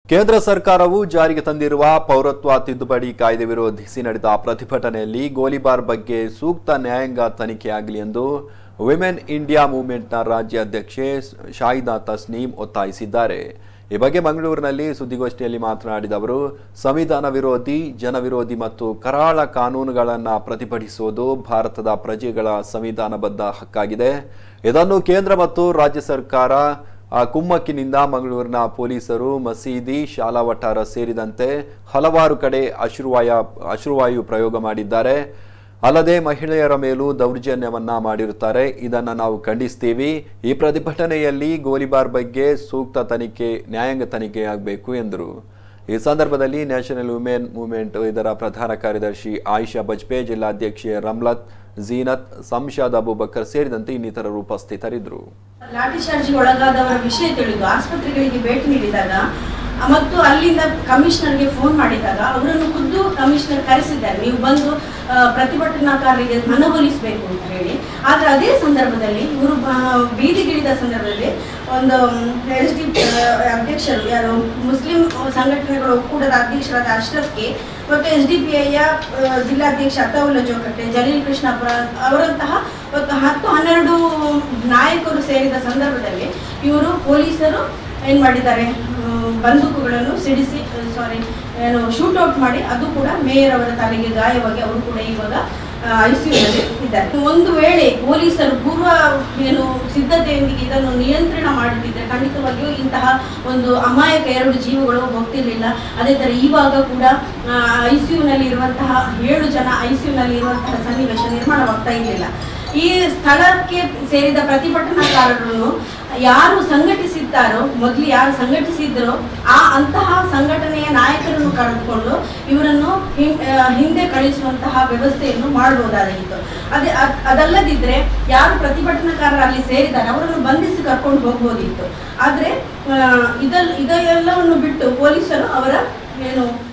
ಕೇಂದ್ರ ಸರ್ಕಾರವು ಜಾರಿಗೆ ತಂದಿರುವ ಪೌರತ್ವ ತಿದ್ದುಪಡಿ ಕಾಯ್ದೆ ವಿರೋಧಿಸಿ ನಡೆದ ಪ್ರತಿಭಟನೆಯಲ್ಲಿ ಗೋಲಿಬಾರ್ ಬಗ್ಗೆ ಸೂಕ್ತ ನ್ಯಾಯಾಂಗ ತನಿಖೆಯಾಗಲಿ ಎಂದು ವಿಮೆನ್ ಇಂಡಿಯಾ ಮೂವ್ಮೆಂಟ್ನ ರಾಜ್ಯ ಅಧ್ಯಕ್ಷೆ ಶಾಹಿದಾ ತಸ್ನೀಂ ಒತ್ತಾಯಿಸಿದ್ದಾರೆ ಈ ಬಗ್ಗೆ ಮಂಗಳೂರಿನಲ್ಲಿ ಸುದ್ದಿಗೋಷ್ಠಿಯಲ್ಲಿ ಮಾತನಾಡಿದ ಅವರು ಸಂವಿಧಾನ ವಿರೋಧಿ ಜನವಿರೋಧಿ ಮತ್ತು ಕರಾಳ ಕಾನೂನುಗಳನ್ನು ಪ್ರತಿಭಟಿಸುವುದು ಭಾರತದ ಪ್ರಜೆಗಳ ಸಂವಿಧಾನಬದ್ಧ ಹಕ್ಕಾಗಿದೆ ಇದನ್ನು ಕೇಂದ್ರ ಮತ್ತು ರಾಜ್ಯ ಸರ್ಕಾರ ಆ ಕುಮ್ಮಕ್ಕಿನಿಂದ ಮಂಗಳೂರಿನ ಪೊಲೀಸರು ಮಸೀದಿ ಶಾಲಾ ವಠಾರ ಸೇರಿದಂತೆ ಹಲವಾರು ಕಡೆ ಅಶ್ರುವಾಯ ಅಶ್ರುವಾಯು ಪ್ರಯೋಗ ಮಾಡಿದ್ದಾರೆ ಅಲ್ಲದೆ ಮಹಿಳೆಯರ ಮೇಲೂ ದೌರ್ಜನ್ಯವನ್ನ ಮಾಡಿರುತ್ತಾರೆ ಇದನ್ನು ನಾವು ಖಂಡಿಸ್ತೀವಿ ಈ ಪ್ರತಿಭಟನೆಯಲ್ಲಿ ಗೋಲಿಬಾರ್ ಬಗ್ಗೆ ಸೂಕ್ತ ತನಿಖೆ ನ್ಯಾಯಾಂಗ ತನಿಖೆಯಾಗಬೇಕು ಎಂದರು ಈ ಸಂದರ್ಭದಲ್ಲಿ ನ್ಯಾಷನಲ್ ವುಮೆನ್ ಮೂವ್ಮೆಂಟ್ ಇದರ ಪ್ರಧಾನ ಕಾರ್ಯದರ್ಶಿ ಆಯಿಷಾ ಬಜ್ಪೆ ಜಿಲ್ಲಾಧ್ಯಕ್ಷೆ ರಮ್ಲತ್ ಜೀನತ್ ಸಂಶಾದ್ ಅಬೂಬಕರ್ ಸೇರಿದಂತೆ ಇನ್ನಿತರರು ಉಪಸ್ಥಿತರಿದ್ದರು ಲಾಠಿ ಚಾರ್ಜ್ಗೆ ಒಳಗಾದವರ ವಿಷಯ ತಿಳಿದು ಆಸ್ಪತ್ರೆಗಳಿಗೆ ಭೇಟಿ ನೀಡಿದಾಗ ಆ, ಮತ್ತು ಅಲ್ಲಿಂದ ಕಮಿಷನರ್ಗೆ ಫೋನ್ ಮಾಡಿದಾಗ ಅವರನ್ನು ಖುದ್ದು ಕಮಿಷನರ್ ಕರೆಸಿದ್ದಾರೆ ನೀವು ಬಂದು ಆ, ಪ್ರತಿಭಟನಾಕಾರರಿಗೆ ಮನವೊಲಿಸಬೇಕು ಅಂತ ಹೇಳಿ ಆದ್ರೆ ಅದೇ ಸಂದರ್ಭದಲ್ಲಿ ಇವರು ಬ- ಬೀದಿಗಿಳಿದ ಸಂದರ್ಭದಲ್ಲಿ ಒಂದು ಎಸ್ ಡಿ ಅಧ್ಯಕ್ಷರು ಯಾರು ಮುಸ್ಲಿಂ ಸಂಘಟನೆಗಳ ಒಕ್ಕೂಟದ ಅಧ್ಯಕ್ಷರಾದ ಅಶ್ರಫ್ಗೆ ಮತ್ತು ಎಸ್ ಡಿ ಪಿ ಐಯ ಜಿಲ್ಲಾಧ್ಯಕ್ಷ ಅತಾವುಲ್ಲಾ ಜೋಕಟ್ಟೆ ಜಲೀಲ್ ಕೃಷ್ಣಪ್ಪ ಅವರಂತಹ ಒಂದು ಹತ್ತು ಹನ್ನೆರಡು ನಾಯಕರು ಸೇರಿದ ಸಂದರ್ಭದಲ್ಲಿ ಇವರು ಪೊಲೀಸರು ಏನು ಮಾಡಿದ್ದಾರೆ ಆ, ಬಂದೂಕುಗಳನ್ನು ಸಿಡಿಸಿ ಸಾರಿ ಏನು ಶೂಟೌಟ್ ಮಾಡಿ ಅದು ಕೂಡ ಮೇಯರ್ ಅವರ ತಲೆಗೆ ಗಾಯವಾಗಿ ಅವರು ಕೂಡ ಇವಾಗ ಐಸಿಯುನಲ್ಲಿ ಇದ್ದಾರೆ ಒಂದು ವೇಳೆ ಪೊಲೀಸರು ಪೂರ್ವ ಏನು ಸಿದ್ಧತೆಯೊಂದಿಗೆ ಇದನ್ನು ನಿಯಂತ್ರಣ ಮಾಡುತ್ತಿದ್ದರೆ ಖಂಡಿತವಾಗಿಯೂ ಇಂತಹ ಒಂದು ಅಮಾಯಕ ಎರಡು ಜೀವಗಳು ಹೋಗ್ತಿರ್ಲಿಲ್ಲ ಅದೇ ಥರ ಇವಾಗ ಕೂಡ ಐಸಿಯುನಲ್ಲಿ ಇರುವಂತಹ ಏಳು ಜನ ಐಸಿಯುನಲ್ಲಿ ಇರುವಂತಹ ಸನ್ನಿವೇಶ ನಿರ್ಮಾಣವಾಗ್ತಾ ಇರಲಿಲ್ಲ ಈ ಸ್ಥಳಕ್ಕೆ ಸೇರಿದ ಪ್ರತಿಭಟನಾಕಾರರನ್ನು ಯಾರು ಸಂಘಟಿಸಿದ್ದಾರೋ ಮೊದಲು ಯಾರು ಸಂಘಟಿಸಿದ್ದರೋ ಆ ಅಂತಹ ಸಂಘಟನೆಯ ನಾಯಕರನ್ನು ಕರೆದುಕೊಂಡು ಇವರನ್ನು ಹಿಂ- ಆ, ಹಿಂದೆ ಕಳಿಸುವಂತಹ ವ್ಯವಸ್ಥೆಯನ್ನು ಮಾಡಬಹುದಾಗಿತ್ತು ಅದೇ ಅದ್- ಅದಲ್ಲದಿದ್ರೆ ಯಾರು ಪ್ರತಿಭಟನಾಕಾರರು ಅಲ್ಲಿ ಸೇರಿದ್ದಾರೆ ಅವರನ್ನು ಬಂಧಿಸಿ ಕರ್ಕೊಂಡು ಹೋಗ್ಬೋದಿತ್ತು ಆದ್ರೆ ಆ, ಇದಲ್ ಇದೆಲ್ಲವನ್ನು ಬಿಟ್ಟು ಪೊಲೀಸರು ಅವರ ಏನು